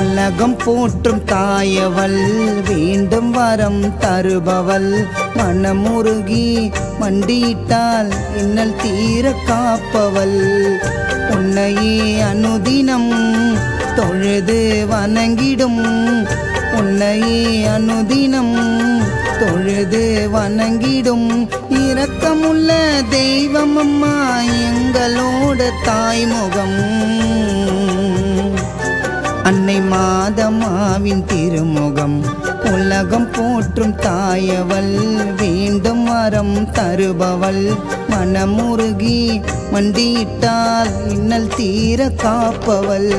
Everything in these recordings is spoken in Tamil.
உலகம் போற்றும் தாயவள் வேண்டும் வரம் தருபவள் மனமுருகி மண்டியிட்டால் இன்னல் தீர காப்பவள் உன்னையே அனுதினம் தொழுது வணங்கிடும் உன்னையே அனுதினம் தொழுது வணங்கிடும் இரக்கமுள்ள தெய்வம் அம்மா எங்களோட தாய்முகம் அன்னை மாதமாவின் திருமுகம் உலகம் போற்றும் தாயவள் வேண்டும் வரம் தருபவள் மனமுருகி மண்டியிட்டால் இன்னல் தீர காப்பவள்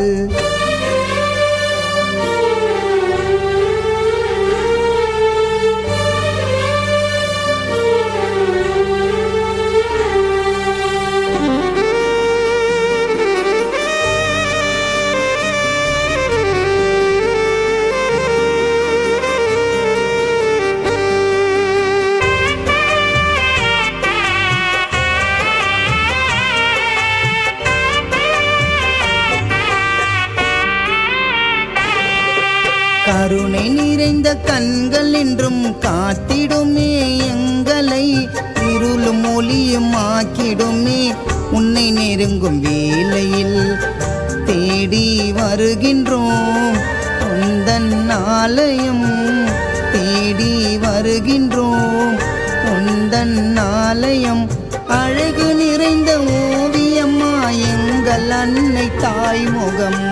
கருணை நிறைந்த கண்கள் என்றும் காத்திடுமே எங்களை இருளும் ஒளியும் ஆக்கிடுமே உன்னை நெருங்கும் வேளையில் தேடி வருகின்றோம் உந்தன் ஆலயம் தேடி வருகின்றோம் உந்தன் ஆலயம் அழகு நிறைந்த ஓவியம்மா எங்கள் அன்னை தாய்முகம்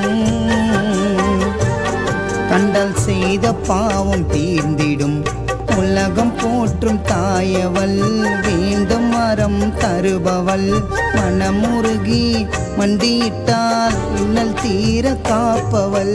கண்டால் செய்த பாவம் தீர்ந்திடும் உலகம் போற்றும் தாயவள் வேண்டும் மரம் தருபவள் மனமுருகி மண்டியிட்டால் இன்னல் தீர காப்பவள்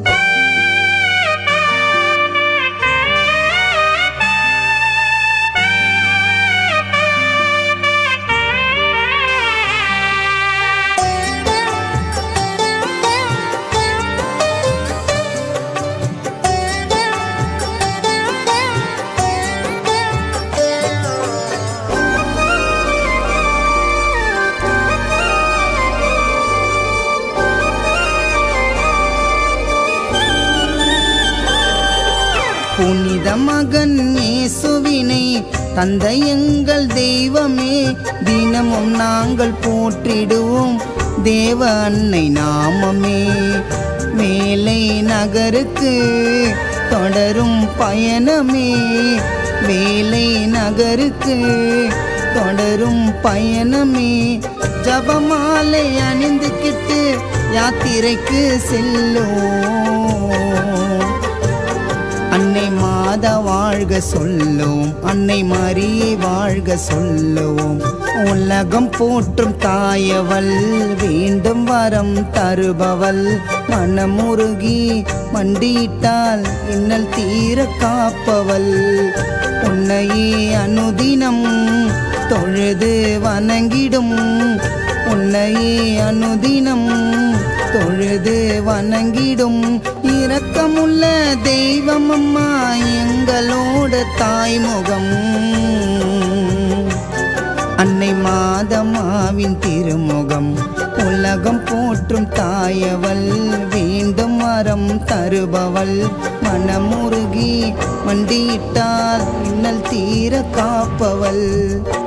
புனித மகன் இயேசுவினை தந்தை எங்கள் தெய்வமே தினமும் நாங்கள் போற்றிடுவோம் தேவ அன்னை நாமமே மேலை நகருக்கு தொடரும் பயணமே வேலை நகருக்கு தொடரும் பயணமே ஜபமாலை அணிந்துக்கிட்டு யாத்திரைக்கு செல்லும் அன்னை மாதா வாழ்க சொல்லுவோம் அன்னை மரியை வாழ்க சொல்லுவோம் உலகம் போற்றும் தாயவள் வேண்டும் வரம் தருபவள் மனமுருகி மண்டியிட்டால் இன்னல் தீர காப்பவள் உன்னையே அனுதினம் தொழுது வணங்கிடும் உன்னையே அனுதினம் தொழுது வணங்கிடும் இரக்கமுள்ள தெய்வம் அம்மா எங்களோட தாய்முகம் அன்னை மாதமாவின் திருமுகம் உலகம் போற்றும் தாயவள் வேண்டும் மரம் தருபவள் மனமுருகி மண்டியிட்டால் இன்னல் தீர காப்பவள்